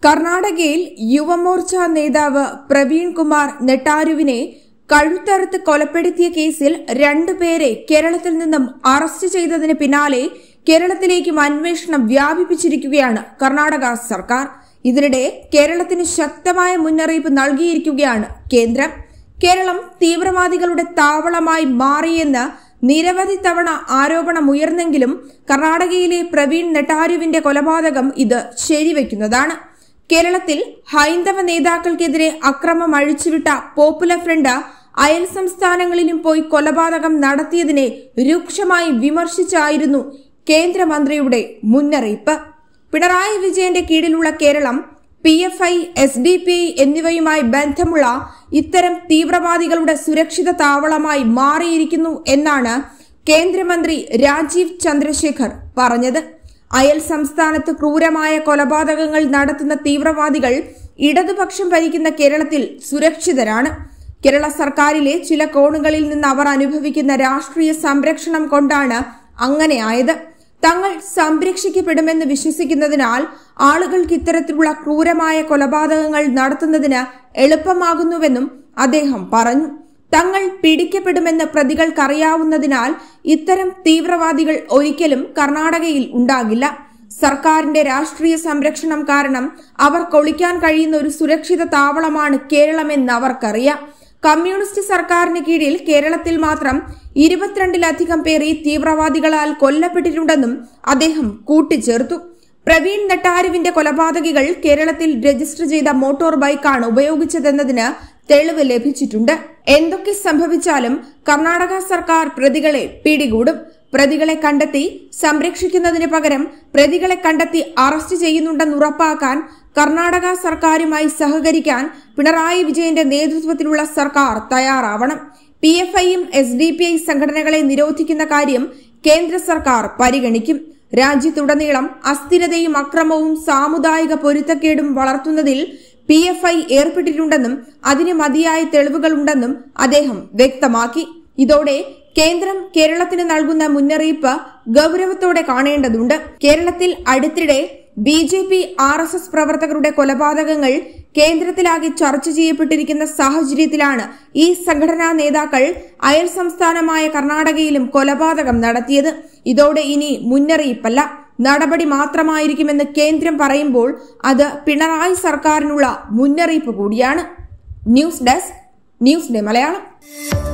കർണാടകയിൽ യുവമോർച്ച നേതാവ് പ്രവീൺ കുമാർ നെട്ടാരുവിനെ കഴുത്തറുത്ത് കൊലപ്പെടുത്തിയ കേസിൽ രണ്ടുപേരെ കേരളത്തിൽ നിന്നും അറസ്റ്റ് ചെയ്തതിന് പിന്നാലെ കേരളത്തിലേക്കും അന്വേഷണം വ്യാപിപ്പിച്ചിരിക്കുകയാണ് കർണാടക സർക്കാർ ഇതിനിടെ കേരളത്തിന് ശക്തമായ മുന്നറിയിപ്പ് നൽകിയിരിക്കുകയാണ് കേന്ദ്രം കേരളം തീവ്രവാദികളുടെ താവളമായി മാറിയെന്ന് നിരവധി തവണ ആരോപണമുയർന്നെങ്കിലും കർണാടകയിലെ പ്രവീൺ നെട്ടാരുവിന്റെ കൊലപാതകം ഇത് ശരിവെക്കുന്നതാണ് കേരളത്തിൽ ഹൈന്ദവ നേതാക്കൾക്കെതിരെ അക്രമം അഴിച്ചുവിട്ട പോപ്പുലർ ഫ്രണ്ട് അയൽ സംസ്ഥാനങ്ങളിലും പോയി കൊലപാതകം നടത്തിയതിനെ രൂക്ഷമായി വിമർശിച്ചായിരുന്നു കേന്ദ്രമന്ത്രിയുടെ മുന്നറിയിപ്പ് പിണറായി വിജയന്റെ കീഴിലുള്ള Keralam P F I S D P I എന്നിവയുമായി ബന്ധമുള്ള ഇത്തരം തീവ്രവാദികളുടെ സുരക്ഷിത താവളമായി മാറിയിരിക്കുന്നു എന്നാണ് കേന്ദ്രമന്ത്രി രാജീവ് ചന്ദ്രശേഖർ പറഞ്ഞത് അയൽ സംസ്ഥാനത്ത് ക്രൂരമായ കൊലപാതകങ്ങൾ നടത്തുന്ന തീവ്രവാദികൾ ഇടതുപക്ഷം ഭരിക്കുന്ന കേരളത്തിൽ സുരക്ഷിതരാണ് കേരള സർക്കാരിലെ ചില കോണുകളിൽ നിന്ന് അവർ അനുഭവിക്കുന്ന രാഷ്ട്രീയ സംരക്ഷണം കൊണ്ടാണ് അങ്ങനെയായത് തങ്ങൾ സംരക്ഷിക്കപ്പെടുമെന്ന് വിശ്വസിക്കുന്നതിനാൽ ആളുകൾക്ക് ഇത്തരത്തിലുള്ള ക്രൂരമായ കൊലപാതകങ്ങൾ നടത്തുന്നതിന് എളുപ്പമാകുന്നുവെന്നും അദ്ദേഹം പറഞ്ഞു തങ്ങൾ പിടിക്കപ്പെടുമെന്ന് പ്രതികൾക്കറിയാവുന്നതിനാൽ ഇത്തരം തീവ്രവാദികൾ ഒരിക്കലും കർണാടകയിൽ ഉണ്ടാകില്ല സർക്കാരിന്റെ രാഷ്ട്രീയ സംരക്ഷണം കാരണം അവർ കൊളിക്കാൻ കഴിയുന്ന ഒരു സുരക്ഷിത താവളമാണ് കേരളമെന്ന് അവർക്കറിയാം കമ്മ്യൂണിസ്റ്റ് സർക്കാരിന് കീഴിൽ കേരളത്തിൽ മാത്രം ഇരുപത്തിരണ്ടിലധികം പേർ ഈ തീവ്രവാദികളാൽ കൊല്ലപ്പെട്ടിട്ടുണ്ടെന്നും അദ്ദേഹം കൂട്ടിച്ചേർത്തു പ്രവീൺ നെട്ടാരുവിന്റെ കൊലപാതകികൾ കേരളത്തിൽ രജിസ്റ്റർ ചെയ്ത മോട്ടോർ ബൈക്കാണ് ഉപയോഗിച്ചതെന്നതിന് തെളിവ് ലഭിച്ചിട്ടുണ്ട് എന്തൊക്കെ സംഭവിച്ചാലും കർണാടക സർക്കാർ പ്രതികളെ പിടികൂടും പ്രതികളെ കണ്ടെത്തി സംരക്ഷിക്കുന്നതിന് പകരം പ്രതികളെ കണ്ടെത്തി അറസ്റ്റ് ചെയ്യുന്നുണ്ടെന്ന് ഉറപ്പാക്കാൻ കർണാടക സർക്കാരുമായി സഹകരിക്കാൻ പിണറായി വിജയന്റെ നേതൃത്വത്തിലുള്ള സർക്കാർ തയ്യാറാവണം പി എഫ് ഐയും എസ് ഡി പി ഐ സംഘടനകളെ നിരോധിക്കുന്ന കാര്യം കേന്ദ്ര സർക്കാർ പരിഗണിക്കും രാജ്യത്തുടനീളം അസ്ഥിരതയും അക്രമവും സാമുദായിക പൊരുത്തക്കേടും വളർത്തുന്നതിൽ പി എഫ് ഐ ഏർപ്പെട്ടിട്ടുണ്ടെന്നും അതിന് മതിയായ തെളിവുകളുണ്ടെന്നും അദ്ദേഹം വ്യക്തമാക്കി ഇതോടെ കേന്ദ്രം കേരളത്തിന് നൽകുന്ന മുന്നറിയിപ്പ് ഗൗരവത്തോടെ കാണേണ്ടതുണ്ട് കേരളത്തിൽ അടുത്തിടെ B J P R S S പ്രവർത്തകരുടെ കൊലപാതകങ്ങൾ കേന്ദ്രത്തിലാകെ ചർച്ച ചെയ്യപ്പെട്ടിരിക്കുന്ന സാഹചര്യത്തിലാണ് ഈ സംഘടനാ നേതാക്കൾ അയൽ സംസ്ഥാനമായ കർണാടകയിലും കൊലപാതകം നടത്തിയത് ഇതോടെ ഇനി മുന്നറിയിപ്പല്ല നടപടി മാത്രമായിരിക്കുമെന്ന് കേന്ദ്രം പറയുമ്പോൾ അത് പിണറായി സർക്കാരിനുള്ള മുന്നറിയിപ്പ് കൂടിയാണ് news desk news day Malayalam